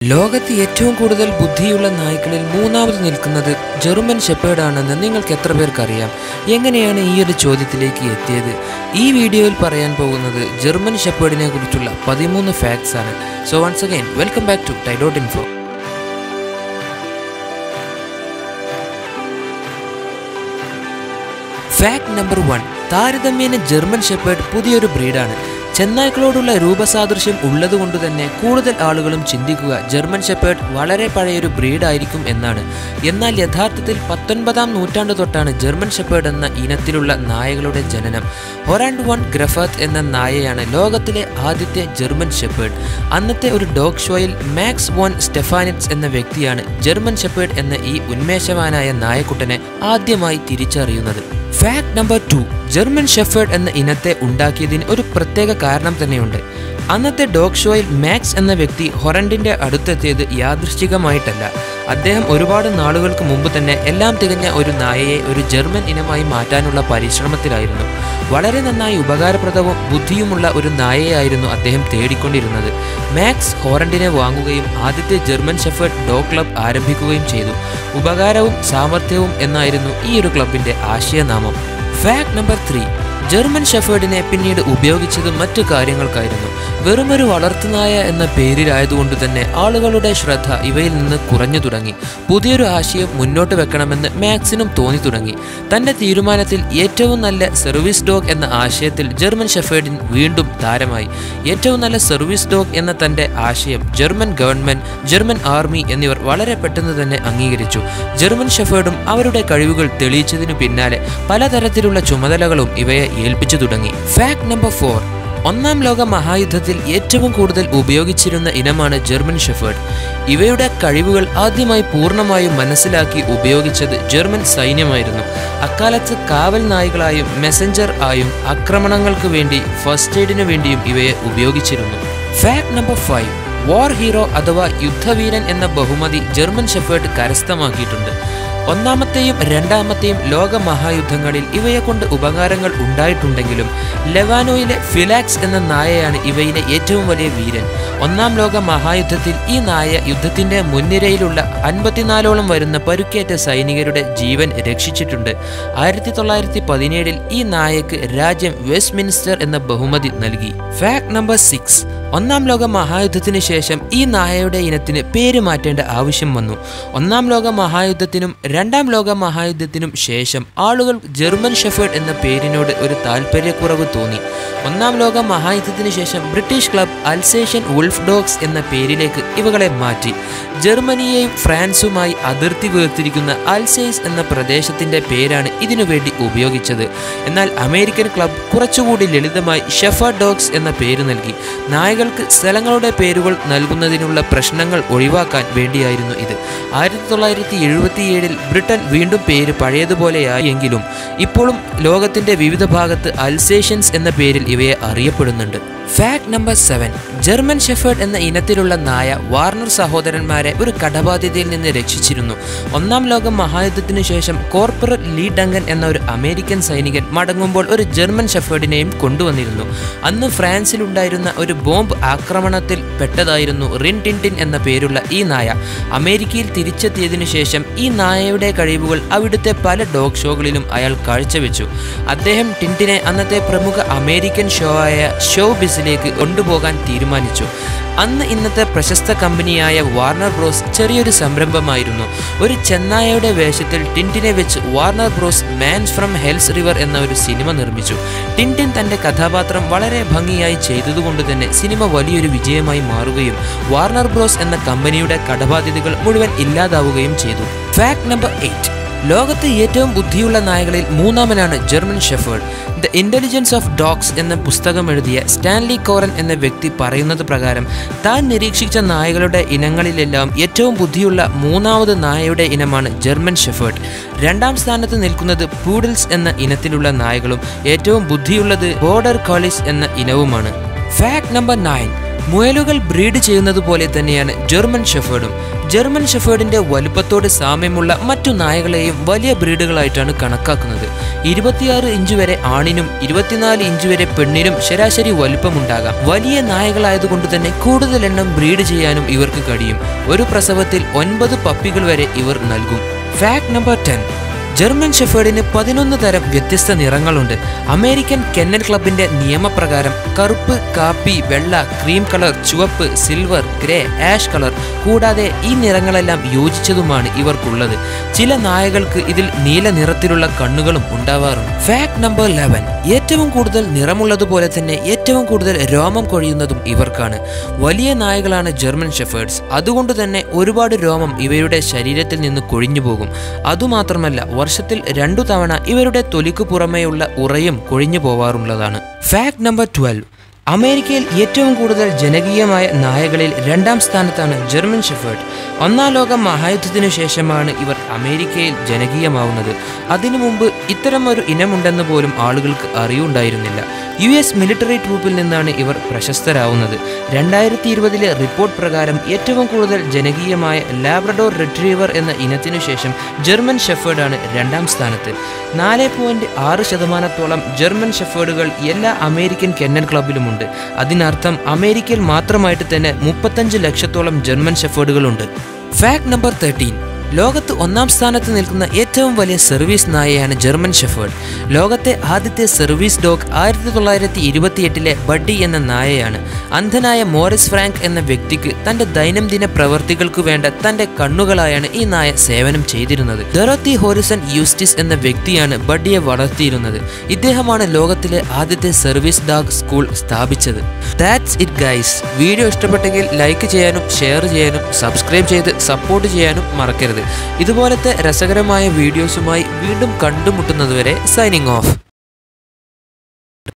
ലോകത്ത് ഏറ്റവും കൂടുതൽ ബുദ്ധിയുള്ള നായ്ക്കളിൽ മൂന്നാമത് നിൽക്കുന്നത് ജർമ്മൻ ഷെപ്പേർഡാണെന്ന് നിങ്ങൾക്ക് എത്ര പേർക്കറിയാം എങ്ങനെയാണ് ഈ ഒരു ചോദ്യത്തിലേക്ക് എത്തിയത് ഈ വീഡിയോയിൽ പറയാൻ പോകുന്നത് ജർമ്മൻ ഷെപ്പേർഡിനെ കുറിച്ചുള്ള പതിമൂന്ന് ഫാക്ട്സ് ആണ് so once again welcome back to Tidot info fact number one താരതമ്യേന ജർമ്മൻ ഷെപ്പേർഡ് പുതിയൊരു ബ്രീഡാണ് ചെന്നായ്ക്കളോടുള്ള രൂപസാദൃശ്യം ഉള്ളതുകൊണ്ട് തന്നെ കൂടുതൽ ആളുകളും ചിന്തിക്കുക ജർമ്മൻ ഷെപ്പേർഡ് വളരെ പഴയൊരു ബ്രീഡായിരിക്കും എന്നാണ് എന്നാൽ യഥാർത്ഥത്തിൽ പത്തൊൻപതാം നൂറ്റാണ്ട് തൊട്ടാണ് ജർമ്മൻ ഷെപ്പേർഡ് എന്ന ഇനത്തിലുള്ള നായകളുടെ ജനനം ഹൊറാൻഡ് വൺ ഗ്രഫാത്ത് എന്ന നായയാണ് ലോകത്തിലെ ആദ്യത്തെ ജർമ്മൻ ഷെപ്പേർഡ് അന്നത്തെ ഒരു ഡോഗ് ഷോയിൽ മാക്സ് വോൺ സ്റ്റെഫാനിറ്റ്സ് എന്ന വ്യക്തിയാണ് ജർമ്മൻ ഷെപ്പേർഡ് എന്ന ഈ ഉന്മേഷവാനായ നായക്കുട്ടനെ ആദ്യമായി തിരിച്ചറിയുന്നത് fact number two German shepherd എന്ന ഇനത്തെ ഉണ്ടാക്കിയതിന് ഒരു പ്രത്യേക കാരണം തന്നെയുണ്ട് അന്നത്തെ ഡോഗ് ഷോയിൽ മാക്സ് എന്ന വ്യക്തി ഹൊറൻഡിന്റെ അടുത്തെത്തിയത് യാദൃശ്ചികമായിട്ടല്ല അദ്ദേഹം ഒരുപാട് നാളുകൾക്ക് മുമ്പ് തന്നെ എല്ലാം തികഞ്ഞ ഒരു നായയെ ഒരു ജർമ്മൻ ഇനമായി മാറ്റാനുള്ള പരിശ്രമത്തിലായിരുന്നു വളരെ നന്നായി ഉപകാരപ്രദവും ബുദ്ധിയുമുള്ള ഒരു നായയായിരുന്നു അദ്ദേഹം തേടിക്കൊണ്ടിരുന്നത് മാക്സ് ഹോറൻഡിനെ വാങ്ങുകയും ആദ്യത്തെ ജർമ്മൻ ഷെഫേർഡ് ഡോഗ് ക്ലബ് ആരംഭിക്കുകയും ചെയ്തു ഉപകാരവും സാമർഥ്യവും എന്നായിരുന്നു ഈ ഒരു ക്ലബിന്റെ ആശയനാമം ഫാക്ട് നമ്പർ ത്രീ ജർമ്മൻ ഷെഫേർഡിനെ പിന്നീട് ഉപയോഗിച്ചത് മറ്റു കാര്യങ്ങൾക്കായിരുന്നു വെറുമൊരു വളർത്തുനായ എന്ന പേരിലായതുകൊണ്ട് തന്നെ ആളുകളുടെ ശ്രദ്ധ ഇവയിൽ നിന്ന് കുറഞ്ഞു തുടങ്ങി പുതിയൊരു ആശയം മുന്നോട്ട് വെക്കണമെന്ന് മാക്സിനും തോന്നി തുടങ്ങി തന്റെ തീരുമാനത്തിൽ ഏറ്റവും നല്ല സർവീസ് ഡോഗ് എന്ന ആശയത്തിൽ ജർമ്മൻ ഷെഫേർഡിൻ വീണ്ടും താരമായി ഏറ്റവും നല്ല സർവീസ് ഡോഗ് എന്ന തന്റെ ആശയം ജർമ്മൻ ഗവൺമെന്റ് ജർമ്മൻ ആർമി എന്നിവർ വളരെ പെട്ടെന്ന് തന്നെ അംഗീകരിച്ചു ജർമ്മൻ ഷെഫേർഡും അവരുടെ കഴിവുകൾ തെളിയിച്ചതിനു പിന്നാലെ പലതരത്തിലുള്ള ചുമതലകളും ഇവയെ ഏൽപ്പിച്ചു തുടങ്ങി ഫാക്ട് നമ്പർ ഫോർ ഒന്നാം ലോക മഹായുദ്ധത്തിൽ ഏറ്റവും കൂടുതൽ ഉപയോഗിച്ചിരുന്ന ഇനമാണ് ജർമ്മൻ ഷെഫേർഡ് ഇവയുടെ കഴിവുകൾ ആദ്യമായി പൂർണ്ണമായും മനസ്സിലാക്കി ഉപയോഗിച്ചത് ജർമ്മൻ സൈന്യമായിരുന്നു അക്കാലത്ത് കാവൽ നായികളായും മെസഞ്ചർ ആയും ആക്രമണങ്ങൾക്ക് വേണ്ടി ഫസ്റ്റ് എയ്ഡിനു വേണ്ടിയും ഇവയെ ഉപയോഗിച്ചിരുന്നു fact number five war hero അഥവാ യുദ്ധവീരൻ എന്ന ബഹുമതി ജർമ്മൻ ഷെഫേർഡ് കരസ്ഥമാക്കിയിട്ടുണ്ട് ഒന്നാമത്തെയും രണ്ടാമത്തെയും ലോക മഹായുദ്ധങ്ങളിൽ ഇവയെ കൊണ്ട് ഉപകാരങ്ങൾ ഉണ്ടായിട്ടുണ്ടെങ്കിലും ലെവാനോയിലെ ഫിലാക്സ് എന്ന നായയാണ് ഇവയിലെ ഏറ്റവും വലിയ വീരൻ ഒന്നാം ലോക മഹായുദ്ധത്തിൽ ഈ നായ യുദ്ധത്തിന്റെ മുൻനിരയിലുള്ള അൻപത്തിനാലോളം വരുന്ന പരുക്കേറ്റ സൈനികരുടെ ജീവൻ രക്ഷിച്ചിട്ടുണ്ട് ആയിരത്തി തൊള്ളായിരത്തി പതിനേഴിൽ ഈ നായക്ക് രാജ്യം വെസ്റ്റ് മിനിസ്റ്റർ എന്ന ബഹുമതി നൽകി ഫാക്ട് നമ്പർ സിക്സ് ഒന്നാം ലോക മഹായുദ്ധത്തിന് ശേഷം ഈ നായയുടെ ഇനത്തിന് പേര് മാറ്റേണ്ട ആവശ്യം വന്നു ഒന്നാം ലോക മഹായുദ്ധത്തിനും രണ്ടാം ലോക മഹായുദ്ധത്തിനും ശേഷം ആളുകൾ ജർമ്മൻ ഷെഫേർഡ് എന്ന പേരിനോട് ഒരു താല്പര്യക്കുറവ് തോന്നി ഒന്നാം ലോക മഹായുദ്ധത്തിന് ശേഷം British club Alsatian wolf dogs എന്ന പേരിലേക്ക് ഇവകളെ മാറ്റി ജർമ്മനിയെയും ഫ്രാൻസുമായി അതിർത്തി വേർതിരിക്കുന്ന അൽസേസ് എന്ന പ്രദേശത്തിന്റെ പേരാണ് ഇതിനുവേണ്ടി ഉപയോഗിച്ചത് എന്നാൽ അമേരിക്കൻ ക്ലബ് കുറച്ചുകൂടി ലളിതമായി ഷെഫേർഡ് ഡോഗ്സ് എന്ന പേര് നൽകി നായകൾക്ക് സ്ഥലങ്ങളുടെ പേരുകൾ നൽകുന്നതിനുള്ള പ്രശ്നങ്ങൾ ഒഴിവാക്കാൻ വേണ്ടിയായിരുന്നു ഇത് ആയിരത്തി തൊള്ളായിരത്തി എഴുപത്തിയേഴിൽ ബ്രിട്ടൻ വീണ്ടും പേര് പഴയതുപോലെയായി എങ്കിലും ഇപ്പോഴും ലോകത്തിന്റെ വിവിധ ഭാഗത്ത് അൽസേഷ്യൻസ് എന്ന പേരിൽ ഇവയെ അറിയപ്പെടുന്നുണ്ട് fact number seven German shepherd എന്ന ഇനത്തിലുള്ള നായ വാർണർ സഹോദരന്മാരെ ഒരു കടബാധ്യതയിൽ നിന്ന് രക്ഷിച്ചിരുന്നു ഒന്നാം ലോക മഹായുദ്ധത്തിനു ശേഷം കോർപ്പറൽ ലീ ഡങ്കൻ എന്ന ഒരു അമേരിക്കൻ സൈനികൻ മടങ്ങുമ്പോൾ ഒരു ജർമ്മൻ ഷെഫേർഡിനെയും കൊണ്ടുവന്നിരുന്നു അന്ന് ഫ്രാൻസിലുണ്ടായിരുന്ന ഒരു ബോംബ് ആക്രമണത്തിൽ പെട്ടതായിരുന്നു റിൻ ടിൻറ്റിൻ എന്ന പേരുള്ള ഈ നായ അമേരിക്കയിൽ തിരിച്ചെത്തിയതിനു ശേഷം ഈ നായയുടെ കഴിവുകൾ അവിടുത്തെ പല ഡോഗ് ഷോകളിലും അയാൾ കാഴ്ചവെച്ചു അദ്ദേഹം ടിൻറ്റിനെ അന്നത്തെ പ്രമുഖ അമേരിക്കൻ ഷോ ആയ ഷോ ബിസിലേക്ക് കൊണ്ടുപോകാൻ തീരുമാനിച്ചു അന്ന് ഇന്നത്തെ പ്രശസ്ത കമ്പനിയായ വാർണർ ബ്രോസ് ചെറിയൊരു സംരംഭമായിരുന്നു ഒരു ചെന്നായയുടെ വേഷത്തിൽ ടിൻറ്റിനെ വെച്ച് Warner Bros mans from hell's river എന്ന ഒരു സിനിമ നിർമ്മിച്ചു ടിൻറ്റിൻ തന്റെ കഥാപാത്രം വളരെ ഭംഗിയായി ചെയ്തതുകൊണ്ട് തന്നെ സിനിമ വലിയൊരു വിജയമായി മാറുകയും വാർണർ ബ്രോസ് എന്ന കമ്പനിയുടെ കടബാധ്യതകൾ മുഴുവൻ ഇല്ലാതാവുകയും ചെയ്തു ഫാക്ട് നമ്പർ എയ്റ്റ് ലോകത്തെ ഏറ്റവും ബുദ്ധിയുള്ള നായകളിൽ മൂന്നാമനാണ് German shepherd the intelligence of dogs എന്ന പുസ്തകം എഴുതിയ സ്റ്റാൻലി കോറൻ എന്ന വ്യക്തി പറയുന്നത് പ്രകാരം താൻ നിരീക്ഷിച്ച നായകളുടെ ഇനങ്ങളിലെല്ലാം ഏറ്റവും ബുദ്ധിയുള്ള മൂന്നാമത് നായയുടെ ഇനമാണ് ജർമ്മൻ ഷെഫേർഡ് രണ്ടാം സ്ഥാനത്ത് നിൽക്കുന്നത് പൂഡിൽസ് എന്ന ഇനത്തിലുള്ള നായകളും ഏറ്റവും ബുദ്ധിയുള്ളത് ബോർഡർ കോളിസ് എന്ന ഇനവുമാണ് ഫാക്ട് നമ്പർ നയൻ മുയലുകൾ ബ്രീഡ് ചെയ്യുന്നത് പോലെ തന്നെയാണ് ജർമ്മൻ ഷെഫേർഡും ജർമ്മൻ ഷെഫേർഡിന്റെ വലുപ്പത്തോട് സാമ്യമുള്ള മറ്റു നായകളെയും വലിയ ബ്രീഡുകളായിട്ടാണ് കണക്കാക്കുന്നത് ഇരുപത്തിയാറ് ഇഞ്ച് വരെ ആണിനും ഇരുപത്തിനാല് ഇഞ്ച് വരെ പെണ്ണിനും ശരാശരി വലുപ്പമുണ്ടാകാം വലിയ നായകളായതുകൊണ്ട് തന്നെ കൂടുതൽ എണ്ണം ബ്രീഡ് ചെയ്യാനും ഇവർക്ക് കഴിയും ഒരു പ്രസവത്തിൽ ഒൻപത് പപ്പികൾ വരെ ഇവർ നൽകും ഫാക്ട് നമ്പർ ടെൻ ജർമ്മൻ ഷെഫേർഡിന് പതിനൊന്ന് തരം വ്യത്യസ്ത നിറങ്ങളുണ്ട് അമേരിക്കൻ കെന്നൽ ക്ലബിന്റെ നിയമപ്രകാരം കറുപ്പ് കാപ്പി വെള്ള ക്രീം കളർ ചുവപ്പ് സിൽവർ ഗ്രേ ആഷ് കളർ കൂടാതെ ഈ നിറങ്ങളെല്ലാം യോജിച്ചതുമാണ് ഇവർക്കുള്ളത് ചില നായകൾക്ക് ഇതിൽ നീല നിറത്തിലുള്ള കണ്ണുകളും ഉണ്ടാവാറുണ്ട് ഫാക്ട് നമ്പർ ലെവൻ ഏറ്റവും കൂടുതൽ നിറമുള്ളതുപോലെ തന്നെ ഏറ്റവും കൂടുതൽ രോമം കൊഴിയുന്നതും ഇവർക്കാണ് വലിയ നായകളാണ് ജർമ്മൻ ഷെഫേർഡ്സ് അതുകൊണ്ട് തന്നെ ഒരുപാട് രോമം ഇവയുടെ ശരീരത്തിൽ നിന്ന് കൊഴിഞ്ഞു പോകും അതുമാത്രമല്ല വർഷത്തിൽ രണ്ടു തവണ ഇവരുടെ തൊലിക്ക് പുറമേയുള്ള ഉറയും കൊഴിഞ്ഞു പോവാറുള്ളതാണ് ഫാക്ട് നമ്പർ ട്വൽവ് അമേരിക്കയിൽ ഏറ്റവും കൂടുതൽ ജനകീയമായ നായകളിൽ രണ്ടാം സ്ഥാനത്താണ് ജർമ്മൻ ഷെഫേർഡ് ഒന്നാം ലോക മഹായുദ്ധത്തിനു ശേഷമാണ് ഇവർ അമേരിക്കയിൽ ജനകീയമാവുന്നത് അതിനു മുമ്പ് ഇത്തരമൊരു ഇനമുണ്ടെന്ന് പോലും ആളുകൾക്ക് അറിയുണ്ടായിരുന്നില്ല യു എസ് മിലിറ്ററി ട്രൂപ്പിൽ നിന്നാണ് ഇവർ പ്രശസ്തരാവുന്നത് രണ്ടായിരത്തി ഇരുപതിലെ റിപ്പോർട്ട് പ്രകാരം ഏറ്റവും കൂടുതൽ ജനകീയമായ ലാബ്രഡോർ റിട്രീവർ എന്ന ഇനത്തിനു ശേഷം ജർമ്മൻ ഷെഫേർഡാണ് രണ്ടാം സ്ഥാനത്ത് നാല് പോയിന്റ് ആറ് ശതമാനത്തോളം ജർമ്മൻ ഷെഫേർഡുകൾ എല്ലാ അമേരിക്കൻ കെന്നൽ ക്ലബിലുമുണ്ട് അതിനർത്ഥം അമേരിക്കയിൽ മാത്രമായിട്ട് തന്നെ മുപ്പത്തഞ്ച് ലക്ഷത്തോളം ജർമ്മൻ ഷെഫേർഡുകളുണ്ട് ഫാക്ട് നമ്പർ തേർട്ടീൻ ലോകത്ത് ഒന്നാം സ്ഥാനത്ത് നിൽക്കുന്ന ഏറ്റവും വലിയ സർവീസ് നായയാണ് ജർമ്മൻ ഷെഫേർഡ് ലോകത്തെ ആദ്യത്തെ സർവീസ് ഡോഗ് ആയിരത്തി തൊള്ളായിരത്തി ഇരുപത്തിയെട്ടിലെ ബഡ്ഡി എന്ന നായയാണ് അന്ധനായ മോറിസ് ഫ്രാങ്ക് എന്ന വ്യക്തിക്ക് തന്റെ ദൈനംദിന പ്രവർത്തികൾക്ക് വേണ്ട തന്റെ കണ്ണുകളായാണ് ഈ നായ സേവനം ചെയ്തിരുന്നത് ഡെറോത്തി ഹോറിസൺ യൂസ്റ്റിസ് എന്ന വ്യക്തിയാണ് ബഡ്ഡിയെ വളർത്തിയിരുന്നത് ഇദ്ദേഹമാണ് ലോകത്തിലെ ആദ്യത്തെ സർവീസ് ഡോഗ് സ്കൂൾ സ്ഥാപിച്ചത് ദാറ്റ്സ് ഇറ്റ് ഗൈസ് വീഡിയോ ഇഷ്ടപ്പെട്ടെങ്കിൽ ലൈക്ക് ചെയ്യാനും ഷെയർ ചെയ്യാനും സബ്സ്ക്രൈബ് ചെയ്ത് സപ്പോർട്ട് ചെയ്യാനും മറക്കരുത് ഇതുപോലത്തെ രസകരമായ വീഡിയോസുമായി വീണ്ടും കണ്ടുമുട്ടുന്നതുവരെ സൈനിങ് ഓഫ്